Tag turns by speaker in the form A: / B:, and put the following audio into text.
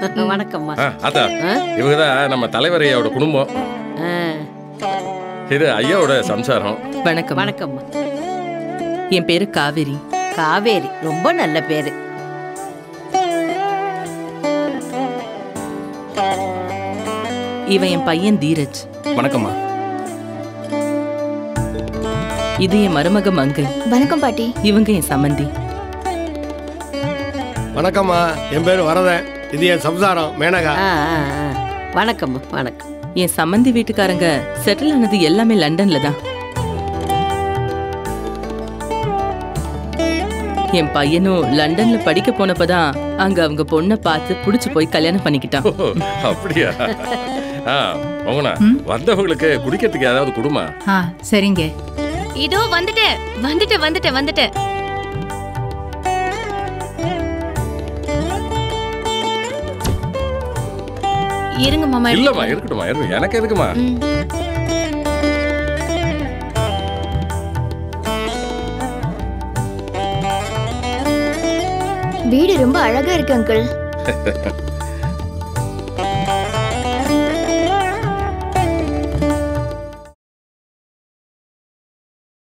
A: வணக்கம்மா
B: ஆ, அத்தா
A: ஆ?
B: இவங்க தான் நம்ம தலைவர் ஐயாவோட குடும்பம்
A: ஆ,
B: இது ஐயாவோட சம்சாரம்
C: வணக்கம்
A: வணக்கம்மா
C: என் பேரு காவேரி
A: காவேரி ரொம்ப நல்ல பேரு
C: இவன் என் பையன் தீரஜ்
D: வணக்கம்மா
C: இது என் மருமக மங்கை
E: வணக்கம் பாட்டி
C: இவங்க என் சம்மந்தி
F: வணக்கம்மா என் பேர் வரதன் இது என் சம்சாரம் மேனகா
A: ஆ, ஆ, ஆ. வணக்கம்மா வணக்கம்
C: என் சம்மந்தி வீட்டுக்காரங்க செட்டில் ஆனது எல்லாமே லண்டன்ல தான் என் பையனும் லண்டன்ல படிக்க போனப்பதான் அங்க அவங்க பொண்ணை பார்த்து புடிச்சு போய் கல்யாணம் பண்ணிக்கிட்டான்
B: ஓ, அப்படியா ஆ மோகனா
G: ம்?
B: வந்தவங்களுக்கு குடிக்கிறதுக்கு ஏதாவது குடுமா
G: ஆ சரிங்க
E: இதோ வந்துட்டேன் வந்துட்டேன் வந்துட்டேன் வந்துட்டேன் இருங்க மாமா
B: இல்லம்மா இருக்கட்டும்மா இருக்கு எனக்கு எதுக்குமா
E: ம்.
H: வீடு ரொம்ப அழகா இருக்கு அங்கிள்